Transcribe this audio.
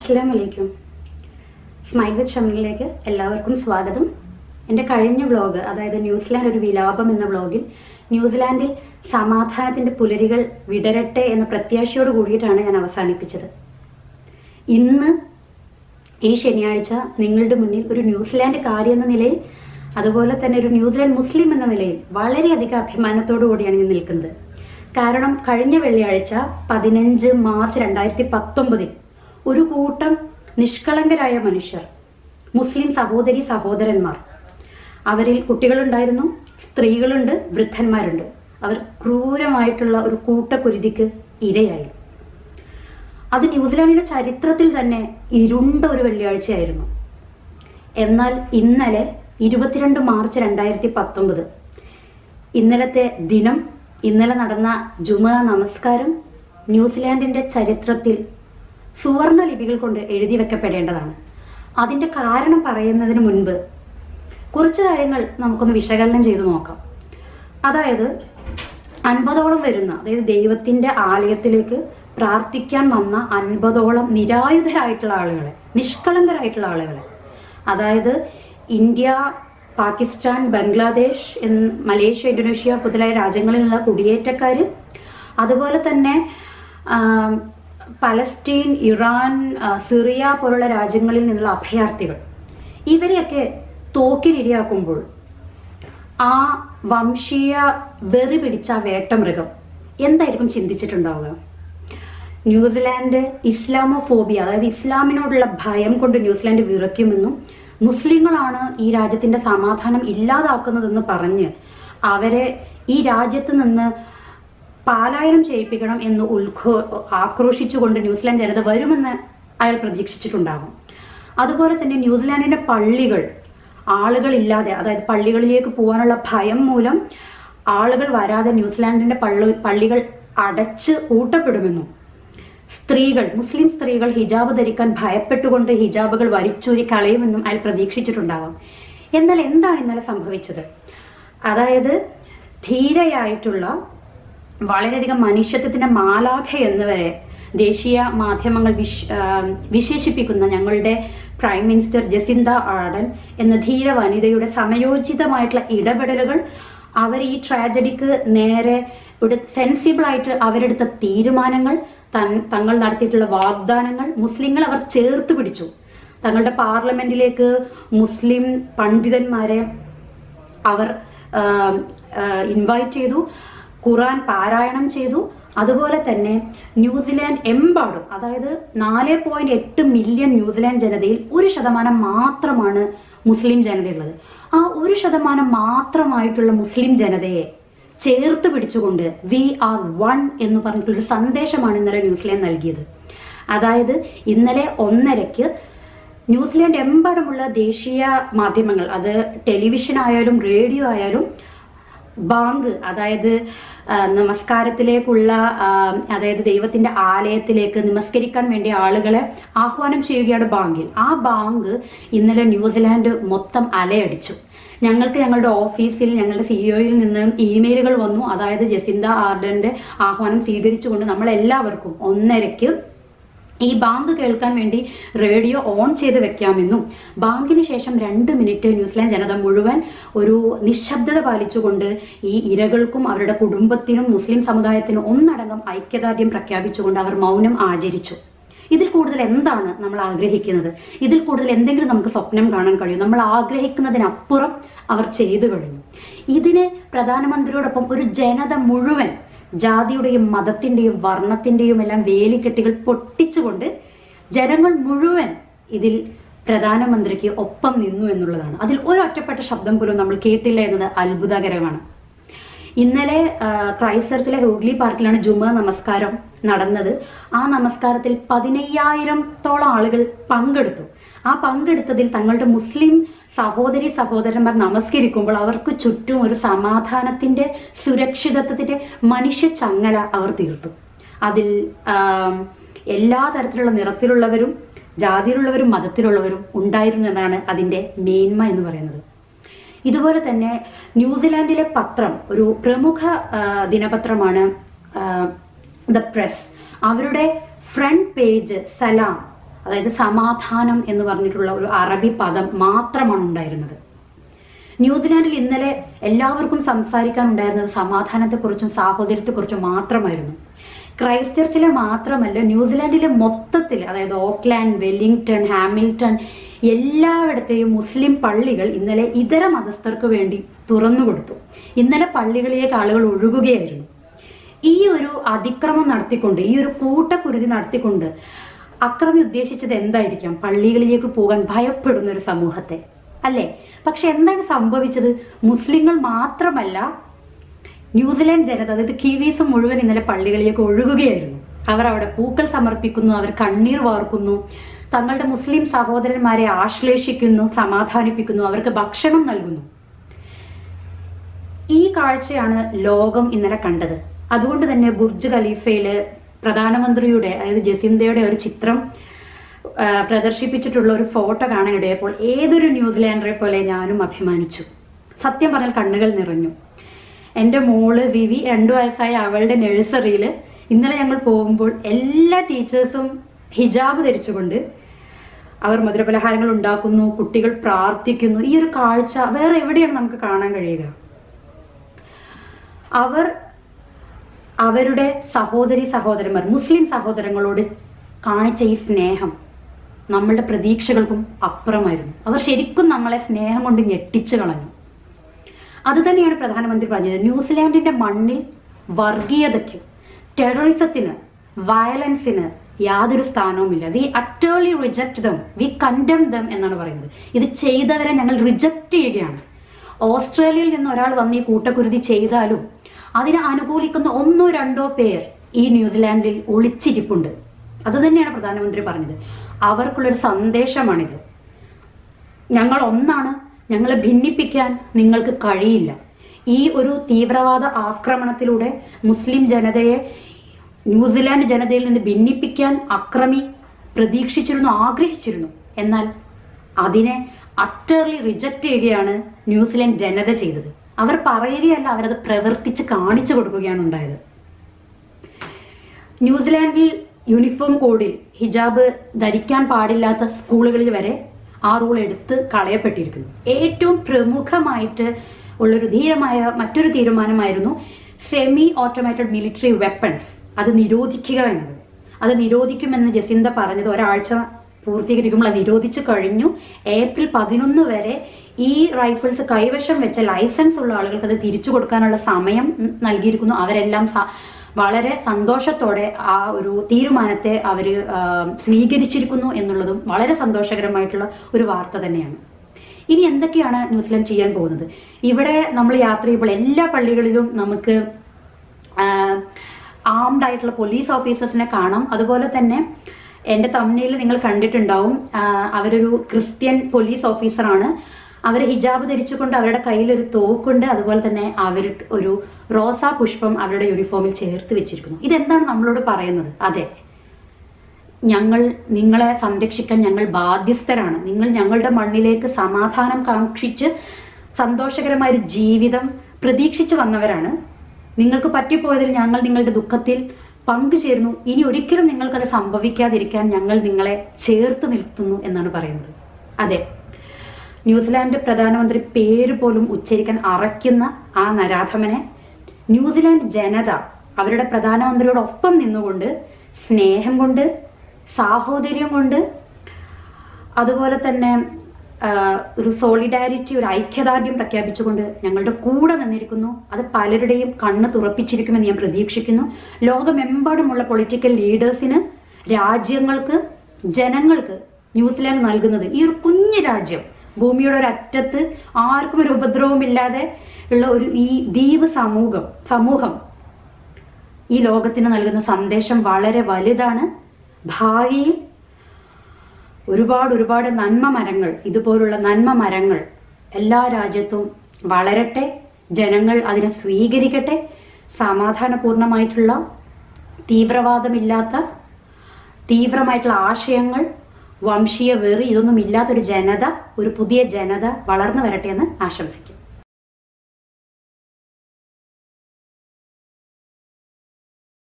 അസ്സാം വലൈക്കും സ്മൈൽ വിത്ത് ഷമീലിലേക്ക് എല്ലാവർക്കും സ്വാഗതം എൻ്റെ കഴിഞ്ഞ വ്ലോഗ് അതായത് ന്യൂസിലാൻഡ് ഒരു വിലാപം എന്ന വ്ലോഗിൽ ന്യൂസിലാൻഡിൽ സമാധാനത്തിൻ്റെ പുലരികൾ വിടരട്ടെ എന്ന പ്രത്യാശയോട് കൂടിയിട്ടാണ് ഞാൻ അവസാനിപ്പിച്ചത് ഇന്ന് ഈ ശനിയാഴ്ച നിങ്ങളുടെ മുന്നിൽ ഒരു ന്യൂസിലാൻഡ് എന്ന നിലയിൽ അതുപോലെ തന്നെ ഒരു ന്യൂസിലാൻഡ് മുസ്ലിം എന്ന നിലയിൽ വളരെയധികം അഭിമാനത്തോടു കൂടിയാണ് ഞാൻ നിൽക്കുന്നത് കാരണം കഴിഞ്ഞ വെള്ളിയാഴ്ച പതിനഞ്ച് മാർച്ച് രണ്ടായിരത്തി പത്തൊമ്പതിൽ ഒരു കൂട്ടം നിഷ്കളങ്കരായ മനുഷ്യർ മുസ്ലിം സഹോദരി സഹോദരന്മാർ അവരിൽ കുട്ടികളുണ്ടായിരുന്നു സ്ത്രീകളുണ്ട് വൃദ്ധന്മാരുണ്ട് അവർ ക്രൂരമായിട്ടുള്ള ഒരു കൂട്ടക്കുരുതിക്ക് ഇരയായി അത് ന്യൂസിലാൻഡിന്റെ ചരിത്രത്തിൽ തന്നെ ഇരുണ്ട ഒരു വെള്ളിയാഴ്ചയായിരുന്നു എന്നാൽ ഇന്നലെ ഇരുപത്തിരണ്ട് മാർച്ച് രണ്ടായിരത്തി പത്തൊമ്പത് ഇന്നലത്തെ ദിനം ഇന്നലെ നടന്ന ജുമ നമസ്കാരം ന്യൂസിലാൻഡിന്റെ ചരിത്രത്തിൽ സുവർണ ലിപികൾ കൊണ്ട് എഴുതി വെക്കപ്പെടേണ്ടതാണ് അതിന്റെ കാരണം പറയുന്നതിന് മുൻപ് കുറച്ച് കാര്യങ്ങൾ നമുക്കൊന്ന് വിശകലനം ചെയ്തു നോക്കാം അതായത് അൻപതോളം വരുന്ന അതായത് ദൈവത്തിന്റെ ആലയത്തിലേക്ക് പ്രാർത്ഥിക്കാൻ വന്ന അൻപതോളം നിരായുധരായിട്ടുള്ള ആളുകളെ നിഷ്കളങ്കരായിട്ടുള്ള ആളുകളെ അതായത് ഇന്ത്യ പാകിസ്ഥാൻ ബംഗ്ലാദേശ് എന്ന് മലേഷ്യ ഇന്തോനേഷ്യ മുതലായ രാജ്യങ്ങളിൽ നിന്നുള്ള കുടിയേറ്റക്കാർ അതുപോലെ തന്നെ ആ, പലസ്തീൻ ഇറാൻ ആ, സിറിയ പോലുള്ള രാജ്യങ്ങളിൽ നിന്നുള്ള അഭയാർത്ഥികൾ ഇവരെയൊക്കെ തോക്കിനിരയാക്കുമ്പോൾ ആ വംശീയ വെറി പിടിച്ച ആ വേട്ടമൃഗം എന്തായിരിക്കും ചിന്തിച്ചിട്ടുണ്ടാവുക ന്യൂസിലാൻഡ് ഇസ്ലാമോഫോബിയ അതായത് ഇസ്ലാമിനോടുള്ള ഭയം കൊണ്ട് ന്യൂസിലാൻഡ് വിറയ്ക്കുമെന്നും മുസ്ലിങ്ങളാണ് ഈ രാജ്യത്തിന്റെ സമാധാനം ഇല്ലാതാക്കുന്നതെന്ന് പറഞ്ഞ് അവരെ ഈ രാജ്യത്ത് നിന്ന് പാലായനം ചെയ്യിപ്പിക്കണം എന്ന് ഉത്ഘോ ആക്രോശിച്ചുകൊണ്ട് ന്യൂസിലാൻഡ് ജനത വരുമെന്ന് അയാൾ പ്രതീക്ഷിച്ചിട്ടുണ്ടാകും അതുപോലെ തന്നെ ന്യൂസിലാൻഡിന്റെ പള്ളികൾ ആളുകളില്ലാതെ അതായത് പള്ളികളിലേക്ക് പോകാനുള്ള ഭയം മൂലം ആളുകൾ വരാതെ ന്യൂസിലാൻഡിന്റെ പള്ളി പള്ളികൾ അടച്ച് കൂട്ടപ്പെടുമെന്നും സ്ത്രീകൾ മുസ്ലിം സ്ത്രീകൾ ഹിജാബ് ധരിക്കാൻ ഭയപ്പെട്ടുകൊണ്ട് ഹിജാബുകൾ വലിച്ചൂരി കളയുമെന്നും അയാൾ പ്രതീക്ഷിച്ചിട്ടുണ്ടാവാം എന്നാൽ എന്താണ് ഇന്നലെ സംഭവിച്ചത് അതായത് ധീരയായിട്ടുള്ള വളരെയധികം മനുഷ്യത്വത്തിന്റെ മാലാഖ എന്നിവരെ ദേശീയ മാധ്യമങ്ങൾ വിശ് ആ, വിശേഷിപ്പിക്കുന്ന ഞങ്ങളുടെ പ്രൈം മിനിസ്റ്റർ ജസിന്ത ആർഡൻ എന്ന ധീര വനിതയുടെ സമയോചിതമായിട്ടുള്ള ഇടപെടലുകൾ അവർ ഈ ട്രാജഡിക്ക് നേരെ ഇവിടെ സെൻസിബിൾ ആയിട്ട് അവരെടുത്ത തീരുമാനങ്ങൾ തൻ- തങ്ങൾ നടത്തിയിട്ടുള്ള വാഗ്ദാനങ്ങൾ മുസ്ലിങ്ങൾ അവർ ചേർത്ത് പിടിച്ചു തങ്ങളുടെ പാർലമെന്റിലേക്ക് മുസ്ലിം പണ്ഡിതന്മാരെ അവർ ഇൻവൈറ്റ് ചെയ്തു ഖുറാൻ പാരായണം ചെയ്തു അതുപോലെ തന്നെ ന്യൂസിലാൻഡ് എമ്പാടും അതായത് നാല് പോയിന്റ് എട്ട് മില്യൺ ന്യൂസിലാൻഡ് ജനതയിൽ ഒരു ശതമാനം മാത്രമാണ് മുസ്ലിം ജനതയുള്ളത് ആ ഒരു ശതമാനം മാത്രമായിട്ടുള്ള മുസ്ലിം ജനതയെ ചേർത്ത് പിടിച്ചുകൊണ്ട് വി ആർ വൺ എന്ന് പറഞ്ഞിട്ടുള്ള ഒരു സന്ദേശമാണ് ഇന്നലെ ന്യൂസിലാൻഡ് നൽകിയത് അതായത് ഇന്നലെ ഒന്നരയ്ക്ക് ന്യൂസിലാൻഡ് എമ്പാടുമുള്ള ദേശീയ മാധ്യമങ്ങൾ അത് ടെലിവിഷൻ ആയാലും റേഡിയോ ആയാലും ബാങ്ക് അതായത് ആ, നമസ്കാരത്തിലേക്കുള്ള ആ, അതായത് ദൈവത്തിന്റെ ആലയത്തിലേക്ക് നമസ്കരിക്കാൻ വേണ്ടി ആളുകളെ ആഹ്വാനം ചെയ്യുകയാണ് ബാങ്കിൽ ആ ബാങ്ക് ഇന്നലെ ന്യൂസിലാൻഡ് മൊത്തം അലയടിച്ചു ഞങ്ങൾക്ക് ഞങ്ങളുടെ ഓഫീസിൽ ഞങ്ങളുടെ സിഇഒയിൽ നിന്ന് ഇമെയിലുകൾ വന്നു അതായത് ജസിന്ത ആർഡന്റെ ആഹ്വാനം സ്വീകരിച്ചുകൊണ്ട് നമ്മളെല്ലാവർക്കും ഒന്നരയ്ക്ക് ഈ ബാങ്ക് കേൾക്കാൻ വേണ്ടി റേഡിയോ ഓൺ ചെയ്ത് വെക്കാമെന്നും ബാങ്കിന് ശേഷം രണ്ട് മിനിറ്റ് ന്യൂസിലാൻഡ് ജനത മുഴുവൻ ഒരു നിശബ്ദത പാലിച്ചുകൊണ്ട് ഈ ഇരകൾക്കും അവരുടെ കുടുംബത്തിനും മുസ്ലിം സമുദായത്തിനും ഒന്നടങ്കം ഐക്യദാർഢ്യം പ്രഖ്യാപിച്ചുകൊണ്ട് അവർ മൗനം ആചരിച്ചു ഇതിൽ കൂടുതൽ എന്താണ് നമ്മൾ ആഗ്രഹിക്കുന്നത് ഇതിൽ കൂടുതൽ എന്തെങ്കിലും നമുക്ക് സ്വപ്നം കാണാൻ കഴിയും നമ്മൾ ആഗ്രഹിക്കുന്നതിനപ്പുറം അവർ ചെയ്തു കഴിഞ്ഞു ഇതിന് പ്രധാനമന്ത്രിയോടൊപ്പം ഒരു ജനത മുഴുവൻ ജാതിയുടെയും മതത്തിന്റെയും വർണ്ണത്തിന്റെയും എല്ലാം വേലിക്കെട്ടുകൾ പൊട്ടിച്ചുകൊണ്ട് ജനങ്ങൾ മുഴുവൻ ഇതിൽ പ്രധാനമന്ത്രിക്ക് ഒപ്പം നിന്നു എന്നുള്ളതാണ് അതിൽ ഒരു ഒറ്റപ്പെട്ട ശബ്ദം പോലും നമ്മൾ കേട്ടില്ല എന്നത് അത്ഭുതകരമാണ് ഇന്നലെ ആ, ക്രൈസ്റ്റ് ചർച്ചിലെ ഹൂഗ്ലി പാർക്കിലാണ് ജുമ നമസ്കാരം നടന്നത് ആ നമസ്കാരത്തിൽ പതിനയ്യായിരത്തോളം ആളുകൾ പങ്കെടുത്തു ആ പങ്കെടുത്തതിൽ തങ്ങളുടെ മുസ്ലിം സഹോദരി സഹോദരന്മാർ നമസ്കരിക്കുമ്പോൾ അവർക്ക് ചുറ്റും ഒരു സമാധാനത്തിന്റെ സുരക്ഷിതത്വത്തിന്റെ മനുഷ്യ ചങ്ങല അവർ തീർത്തു അതിൽ ആം, എല്ലാ തരത്തിലുള്ള നിറത്തിലുള്ളവരും ജാതിയിലുള്ളവരും മതത്തിലുള്ളവരും ഉണ്ടായിരുന്നു എന്നാണ് അതിന്റെ മേന്മ എന്ന് പറയുന്നത് ഇതുപോലെ തന്നെ ന്യൂസിലാൻഡിലെ പത്രം ഒരു പ്രമുഖ ആ, ദിനപത്രമാണ് ദ പ്രസ് അവരുടെ ഫ്രണ്ട് പേജ് സലാം അതായത് സമാധാനം എന്ന് പറഞ്ഞിട്ടുള്ള ഒരു അറബി പദം മാത്രമാണ് ഉണ്ടായിരുന്നത് ന്യൂസിലാൻഡിൽ ഇന്നലെ എല്ലാവർക്കും സംസാരിക്കാനുണ്ടായിരുന്നത് സമാധാനത്തെക്കുറിച്ചും സാഹോദര്യത്തെക്കുറിച്ചും മാത്രമായിരുന്നു ക്രൈസ്റ്റ് ചർച്ചിലെ മാത്രമല്ല ന്യൂസിലാൻഡിലെ മൊത്തത്തിൽ അതായത് ഓക്ലാൻഡ് വെല്ലിംഗ്ടൺ ഹാമിൽട്ടൺ എല്ലായിടത്തെയും മുസ്ലിം പള്ളികൾ ഇന്നലെ ഇതര മതസ്ഥർക്ക് വേണ്ടി തുറന്നു കൊടുത്തു ഇന്നലെ പള്ളികളിലേക്ക് ആളുകൾ ഒഴുകുകയായിരുന്നു ഈ ഒരു അതിക്രമം നടത്തിക്കൊണ്ട് ഈ ഒരു കൂട്ടക്കുരുതി നടത്തിക്കൊണ്ട് അക്രമി ഉദ്ദേശിച്ചത് എന്തായിരിക്കാം പള്ളികളിലേക്ക് പോകാൻ ഭയപ്പെടുന്ന ഒരു സമൂഹത്തെ അല്ലേ പക്ഷെ എന്താണ് സംഭവിച്ചത് മുസ്ലിങ്ങൾ മാത്രമല്ല ന്യൂസിലാൻഡ് ജനത അതായത് കിവീസ് മുഴുവൻ ഇന്നലെ പള്ളികളിലേക്ക് ഒഴുകുകയായിരുന്നു അവർ അവിടെ പൂക്കൾ സമർപ്പിക്കുന്നു അവർ കണ്ണീർ വാർക്കുന്നു തങ്ങളുടെ മുസ്ലിം സഹോദരന്മാരെ ആശ്ലേഷിക്കുന്നു സമാധാനിപ്പിക്കുന്നു അവർക്ക് ഭക്ഷണം നൽകുന്നു ഈ കാഴ്ചയാണ് ലോകം ഇന്നലെ കണ്ടത് അതുകൊണ്ട് തന്നെ ബുർജ് ഖലീഫയില് പ്രധാനമന്ത്രിയുടെ അതായത് ജസിന്തയുടെ ഒരു ചിത്രം ആ, പ്രദർശിപ്പിച്ചിട്ടുള്ള ഒരു ഫോട്ടോ കാണാനിടയപ്പോൾ ഏതൊരു ന്യൂസിലാൻഡറെ പോലെ ഞാനും അഭിമാനിച്ചു സത്യം പറഞ്ഞാൽ കണ്ണുകൾ നിറഞ്ഞു എൻ്റെ മോള് സിവി രണ്ടു വയസ്സായ അവളുടെ നഴ്സറിയിൽ ഇന്നലെ ഞങ്ങൾ പോകുമ്പോൾ എല്ലാ ടീച്ചേഴ്സും ഹിജാബ് ധരിച്ചുകൊണ്ട് അവർ മധുരപലഹാരങ്ങൾ ഉണ്ടാക്കുന്നു കുട്ടികൾ പ്രാർത്ഥിക്കുന്നു ഈ ഒരു കാഴ്ച വേറെ എവിടെയാണ് നമുക്ക് കാണാൻ കഴിയുക അവർ അവരുടെ സഹോദരി സഹോദരന്മാർ മുസ്ലിം സഹോദരങ്ങളോട് കാണിച്ച ഈ സ്നേഹം നമ്മളുടെ പ്രതീക്ഷകൾക്കും അപ്പുറമായിരുന്നു അവർ ശരിക്കും നമ്മളെ സ്നേഹം കൊണ്ട് ഞെട്ടിച്ചു കളഞ്ഞു അത് തന്നെയാണ് പ്രധാനമന്ത്രി പറഞ്ഞത് ന്യൂസിലാൻഡിന്റെ മണ്ണിൽ വർഗീയതയ്ക്ക് ടെററിസത്തിന് വയലൻസിന് യാതൊരു സ്ഥാനവുമില്ല we utterly reject them we condemn them എന്നാണ് പറയുന്നത് ഇത് ചെയ്തവരെ ഞങ്ങൾ റിജക്റ്റ് ചെയ്യുകയാണ് ഓസ്ട്രേലിയയിൽ നിന്ന് ഒരാൾ വന്ന് ഈ കൂട്ടക്കുരുതി ചെയ്താലും അതിനെ അനുകൂലിക്കുന്ന ഒന്നോ രണ്ടോ പേർ ഈ ന്യൂസിലാൻഡിൽ ഒളിച്ചിരിപ്പുണ്ട് അത് തന്നെയാണ് പ്രധാനമന്ത്രി പറഞ്ഞത് അവർക്കുള്ളൊരു സന്ദേശമാണിത് ഞങ്ങൾ ഒന്നാണ് ഞങ്ങളെ ഭിന്നിപ്പിക്കാൻ നിങ്ങൾക്ക് കഴിയില്ല ഈ ഒരു തീവ്രവാദ ആക്രമണത്തിലൂടെ മുസ്ലിം ജനതയെ ന്യൂസിലാൻഡ് ജനതയിൽ നിന്ന് ഭിന്നിപ്പിക്കാൻ അക്രമി പ്രതീക്ഷിച്ചിരുന്നു ആഗ്രഹിച്ചിരുന്നു എന്നാൽ അതിനെ അറ്റർലി റിജക്റ്റ് ചെയ്യുകയാണ് ന്യൂസിലാൻഡ് ജനത ചെയ്തത് അവർ പറയുകയല്ല അവരത് പ്രവർത്തിച്ച് കാണിച്ചു കൊടുക്കുകയാണ് ഉണ്ടായത് ന്യൂസിലാൻഡിൽ യൂണിഫോം കോഡിൽ ഹിജാബ് ധരിക്കാൻ പാടില്ലാത്ത സ്കൂളുകളിൽ വരെ ആ റൂൾ എടുത്ത് കളയപ്പെട്ടിരിക്കുന്നു ഏറ്റവും പ്രമുഖമായിട്ട് ഉള്ളൊരു ധീരമായ മറ്റൊരു തീരുമാനമായിരുന്നു സെമി ഓട്ടോമേറ്റഡ് മിലിറ്ററി വെപ്പൺസ് അത് നിരോധിക്കുക എന്നത് അത് നിരോധിക്കുമെന്ന് ജസിന്ത പറഞ്ഞത് ഒരാഴ്ച പൂർത്തീകരിക്കുമ്പോൾ അത് നിരോധിച്ചു കഴിഞ്ഞു ഏപ്രിൽ പതിനൊന്ന് വരെ ഈ റൈഫിൾസ് കൈവശം വെച്ച ലൈസൻസ് ഉള്ള ആളുകൾക്ക് അത് തിരിച്ചു കൊടുക്കാനുള്ള സമയം ഉം, നൽകിയിരിക്കുന്നു അവരെല്ലാം സ- വളരെ സന്തോഷത്തോടെ ആ ഒരു തീരുമാനത്തെ അവർ സ്വീകരിച്ചിരിക്കുന്നു എന്നുള്ളതും വളരെ സന്തോഷകരമായിട്ടുള്ള ഒരു വാർത്ത തന്നെയാണ് ഇനി എന്തൊക്കെയാണ് ന്യൂസിലാൻഡ് ചെയ്യാൻ പോകുന്നത് ഇവിടെ നമ്മൾ യാത്ര ചെയ്യുമ്പോൾ എല്ലാ പള്ളികളിലും നമുക്ക് ആംഡ് ആയിട്ടുള്ള പോലീസ് ഓഫീസേഴ്സിനെ കാണാം അതുപോലെ തന്നെ എൻ്റെ തമ്മിൽ നിങ്ങൾ കണ്ടിട്ടുണ്ടാവും ആ, അവരൊരു ക്രിസ്ത്യൻ പോലീസ് ഓഫീസറാണ് അവർ ഹിജാബ് ധരിച്ചുകൊണ്ട് അവരുടെ കയ്യിൽ ഒരു തോക്കുണ്ട് അതുപോലെ തന്നെ അവർ ഒരു റോസാ പുഷ്പം അവരുടെ യൂണിഫോമിൽ ചേർത്ത് വെച്ചിരിക്കുന്നു ഇതെന്താണ് നമ്മളോട് പറയുന്നത് അതെ ഞങ്ങൾ നിങ്ങളെ സംരക്ഷിക്കാൻ ഞങ്ങൾ ബാധ്യസ്ഥരാണ് നിങ്ങൾ ഞങ്ങളുടെ മണ്ണിലേക്ക് സമാധാനം കാക്ഷിച്ച് സന്തോഷകരമായ ഒരു ജീവിതം പ്രതീക്ഷിച്ചു വന്നവരാണ് നിങ്ങൾക്ക് പറ്റിപ്പോയതിൽ ഞങ്ങൾ നിങ്ങളുടെ ദുഃഖത്തിൽ പങ്കുചേരുന്നു ഇനി ഒരിക്കലും നിങ്ങൾക്കത് സംഭവിക്കാതിരിക്കാൻ ഞങ്ങൾ നിങ്ങളെ ചേർത്ത് നിർത്തുന്നു എന്നാണ് പറയുന്നത് അതെ ന്യൂസിലാൻഡ് പ്രധാനമന്ത്രി പേര് പോലും ഉച്ചരിക്കാൻ അറയ്ക്കുന്ന ആ നരാധമനെ ന്യൂസിലാൻഡ് ജനത അവരുടെ പ്രധാനമന്ത്രിയോടൊപ്പം നിന്നുകൊണ്ട് സ്നേഹം കൊണ്ട് സാഹോദര്യം കൊണ്ട് അതുപോലെ തന്നെ ആ, ഒരു സോളിഡാരിറ്റി ഒരു ഐക്യദാർഢ്യം പ്രഖ്യാപിച്ചുകൊണ്ട് ഞങ്ങളുടെ കൂടെ നിന്നിരിക്കുന്നു അത് പലരുടെയും കണ്ണ് തുറപ്പിച്ചിരിക്കുമെന്ന് ഞാൻ പ്രതീക്ഷിക്കുന്നു ലോകമെമ്പാടുമുള്ള പൊളിറ്റിക്കൽ ലീഡേഴ്സിന് രാജ്യങ്ങൾക്ക് ജനങ്ങൾക്ക് ന്യൂസിലാൻഡ് നൽകുന്നത് ഈ ഒരു കുഞ്ഞു രാജ്യം ഭൂമിയുടെ ഒരു അറ്റത്ത് ആർക്കും ഒരു ഉപദ്രവമില്ലാതെ ഉള്ള ഒരു ഈ ദ്വീപ് സമൂഹം സമൂഹം ഈ ലോകത്തിന് നൽകുന്ന സന്ദേശം വളരെ വലുതാണ് ഭാവിയിൽ ഒരുപാട് ഒരുപാട് നന്മ മരങ്ങൾ ഇതുപോലുള്ള നന്മ മരങ്ങൾ എല്ലാ രാജ്യത്തും വളരട്ടെ ജനങ്ങൾ അതിനെ സ്വീകരിക്കട്ടെ സമാധാനപൂർണമായിട്ടുള്ള തീവ്രവാദമില്ലാത്ത തീവ്രമായിട്ടുള്ള ആശയങ്ങൾ വംശീയ വെറി ഇതൊന്നും ഇല്ലാത്തൊരു ജനത ഒരു പുതിയ ജനത വളർന്നു വരട്ടെ എന്ന് ആശംസിക്കും